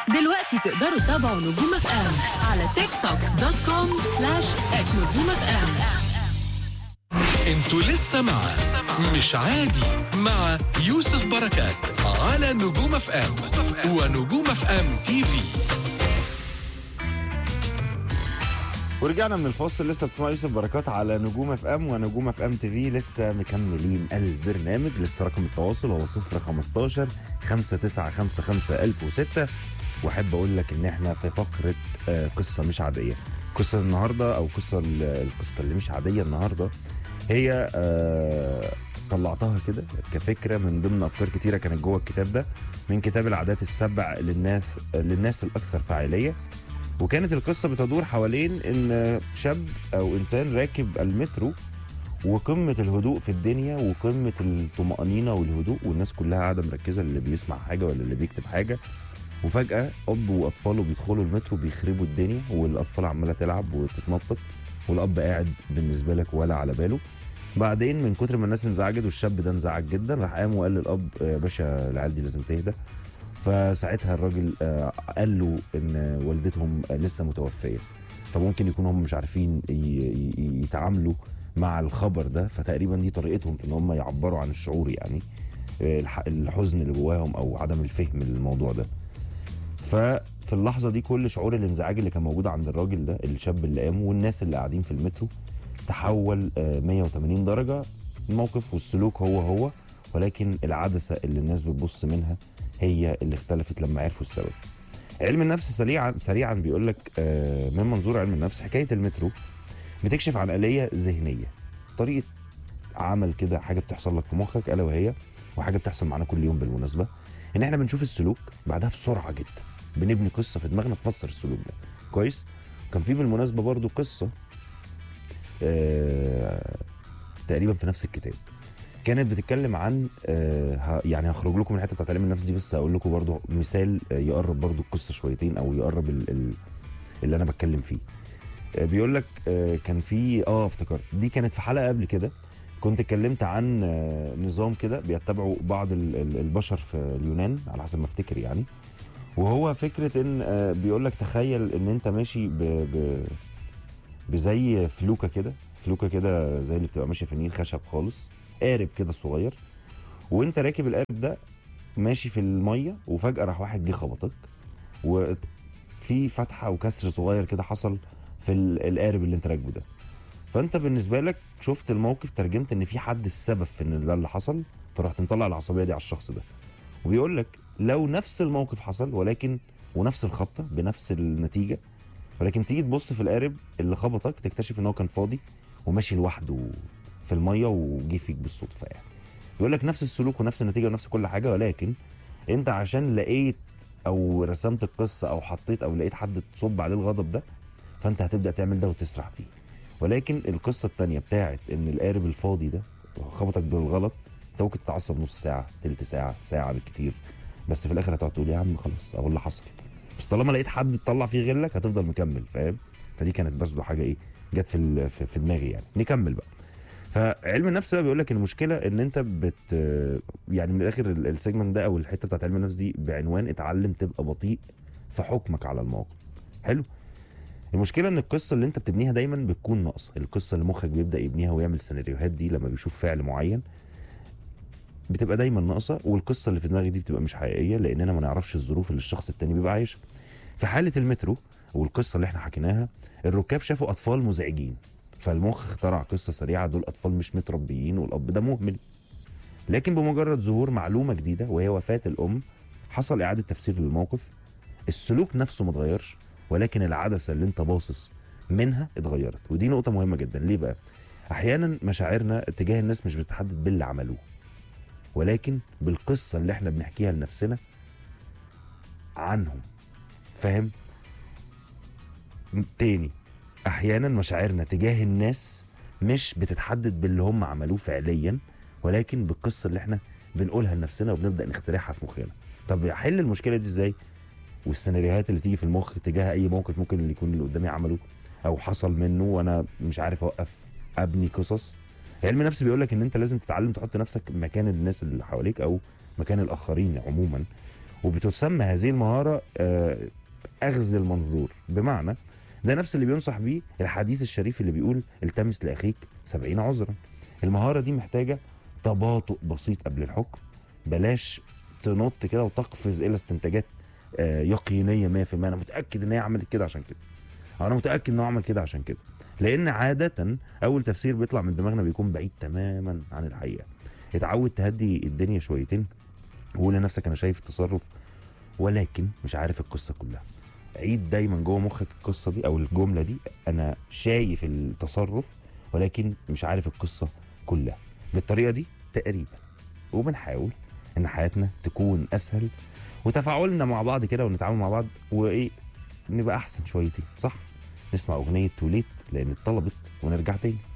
دلوقتي تقدروا تتابعوا نجوم اف ام على تيك توك دوت كوم سلاش ات نجوم اف ام انتوا لسه مع مش عادي مع يوسف بركات على نجوم اف ام ونجوم اف ام تي في ورجعنا من الفاصل لسه بتسمعوا يوسف بركات على نجوم اف ام ونجوم اف ام تي في لسه مكملين البرنامج لسه رقم التواصل هو 015 5955 1006 واحب اقول لك ان احنا في فقره آه، قصه مش عاديه قصه النهارده او قصه ال- القصه اللي مش عاديه النهارده هي آه، طلعتها كده كفكره من ضمن افكار كتيره كانت جوه الكتاب ده من كتاب العادات السبع للناس للناس الاكثر فاعليه وكانت القصه بتدور حوالين ان شاب او انسان راكب المترو وقمه الهدوء في الدنيا وقمه الطمانينه والهدوء والناس كلها قاعده مركزه اللي بيسمع حاجه ولا اللي بيكتب حاجه وفجاه اب واطفاله بيدخلوا المترو بيخربوا الدنيا والاطفال عماله تلعب وتتنطط والاب قاعد بالنسبه لك ولا على باله بعدين من كتر ما الناس انزعجت والشاب ده انزعج جدا راح قام وقال للاب يا باشا العيال دي لازم تهدى فساعتها الراجل آه، قال له ان والدتهم آه، لسه متوفيه فممكن يكونوا هم مش عارفين ي- ي- يتعاملوا مع الخبر ده فتقريبا دي طريقتهم في ان هم يعبروا عن الشعور يعني آه، الح- الحزن اللي جواهم او عدم الفهم للموضوع ده ففي اللحظه دي كل شعور الانزعاج اللي كان موجود عند الراجل ده الشاب اللي قام والناس اللي قاعدين في المترو تحول آه، 180 درجه الموقف والسلوك هو هو ولكن العدسه اللي الناس بتبص منها هي اللي اختلفت لما عرفوا السبب علم النفس سريعا سريعا بيقول لك آه، من منظور علم النفس حكايه المترو بتكشف عن آلية ذهنيه طريقه عمل كده حاجه بتحصل لك في مخك الا وهي وحاجه بتحصل معانا كل يوم بالمناسبه ان احنا بنشوف السلوك بعدها بسرعه جدا بنبني قصه في دماغنا تفسر السلوك ده كويس كان في بالمناسبه برضو قصه آه تقريبا في نفس الكتاب كانت بتتكلم عن آه ه- يعني هخرج لكم من الحته بتاعت علم النفس دي بس هقول لكم برضو مثال آه، يقرب برضو القصه شويتين او يقرب ال ال اللي انا بتكلم فيه آه بيقول لك آه كان في اه افتكرت دي كانت في حلقه قبل كده كنت اتكلمت عن آه نظام كده بيتبعوا بعض ال- ال- البشر في اليونان على حسب ما افتكر يعني وهو فكره ان آه بيقول لك تخيل ان انت ماشي ب, ب بزي فلوكه كده فلوكه كده زي اللي بتبقى ماشيه في النيل خشب خالص قارب كده صغير وانت راكب القارب ده ماشي في الميه وفجاه راح واحد جه خبطك وفي فتحه وكسر صغير كده حصل في ال- القارب اللي انت راكبه ده فانت بالنسبه لك شفت الموقف ترجمت ان في حد السبب في ان ده اللي حصل فرحت مطلع العصبيه دي على الشخص ده وبيقول لك لو نفس الموقف حصل ولكن ونفس الخبطه بنفس النتيجه ولكن تيجي تبص في القارب اللي خبطك تكتشف ان هو كان فاضي وماشي لوحده في الميه وجه فيك بالصدفه يعني يقول لك نفس السلوك ونفس النتيجه ونفس كل حاجه ولكن انت عشان لقيت او رسمت القصه او حطيت او لقيت حد تصب عليه الغضب ده فانت هتبدا تعمل ده وتسرح فيه ولكن القصه الثانيه بتاعت ان القارب الفاضي ده خبطك بالغلط انت ممكن تتعصب نص ساعه تلت ساعه ساعه بالكتير بس في الاخر هتقعد تقول يا عم خلاص اهو اللي حصل بس طالما لقيت حد تطلع فيه غلك هتفضل مكمل فاهم فدي كانت برضه حاجه ايه جت في ال- في في دماغي يعني نكمل بقى فعلم النفس بقى بيقول لك المشكله ان انت بت يعني من الاخر ال- السيجمنت ده او الحته بتاعت علم النفس دي بعنوان اتعلم تبقى بطيء في حكمك على الموقف حلو المشكله ان القصه اللي انت بتبنيها دايما بتكون ناقصه القصه اللي مخك بيبدا يبنيها ويعمل سيناريوهات دي لما بيشوف فعل معين بتبقى دايما ناقصه والقصه اللي في دماغي دي بتبقى مش حقيقيه لاننا ما نعرفش الظروف اللي الشخص التاني بيبقى عايشها في حاله المترو والقصه اللي احنا حكيناها الركاب شافوا اطفال مزعجين فالمخ اخترع قصه سريعه دول اطفال مش متربيين والاب ده مهمل لكن بمجرد ظهور معلومه جديده وهي وفاه الام حصل اعاده تفسير للموقف السلوك نفسه ما اتغيرش ولكن العدسه اللي انت باصص منها اتغيرت ودي نقطه مهمه جدا ليه بقى احيانا مشاعرنا اتجاه الناس مش بتتحدد باللي عملوه ولكن بالقصه اللي احنا بنحكيها لنفسنا عنهم فاهم م- تاني احيانا مشاعرنا تجاه الناس مش بتتحدد باللي هم عملوه فعليا ولكن بالقصه اللي احنا بنقولها لنفسنا وبنبدا نخترعها في مخنا طب حل المشكله دي ازاي والسيناريوهات اللي تيجي في المخ تجاه اي موقف ممكن اللي يكون اللي قدامي عمله او حصل منه وانا مش عارف اوقف ابني قصص علم النفس بيقول لك ان انت لازم تتعلم تحط نفسك مكان الناس اللي حواليك او مكان الاخرين عموما وبتسمى هذه المهاره آه، اخذ المنظور بمعنى ده نفس اللي بينصح بيه الحديث الشريف اللي بيقول التمس لاخيك سبعين عذرا المهاره دي محتاجه تباطؤ بسيط قبل الحكم بلاش تنط كده وتقفز الى استنتاجات آه، يقينيه 100% انا متاكد ان هي عملت كده عشان كده أو انا متاكد ان هو عمل كده عشان كده لان عاده اول تفسير بيطلع من دماغنا بيكون بعيد تماما عن الحقيقه اتعود تهدي الدنيا شويتين وقول لنفسك انا شايف التصرف ولكن مش عارف القصه كلها عيد دايما جوه مخك القصه دي او الجمله دي انا شايف التصرف ولكن مش عارف القصه كلها بالطريقه دي تقريبا وبنحاول ان حياتنا تكون اسهل وتفاعلنا مع بعض كده ونتعامل مع بعض وايه نبقى احسن شويتين صح نسمع اغنيه توليت لان اتطلبت ونرجع تاني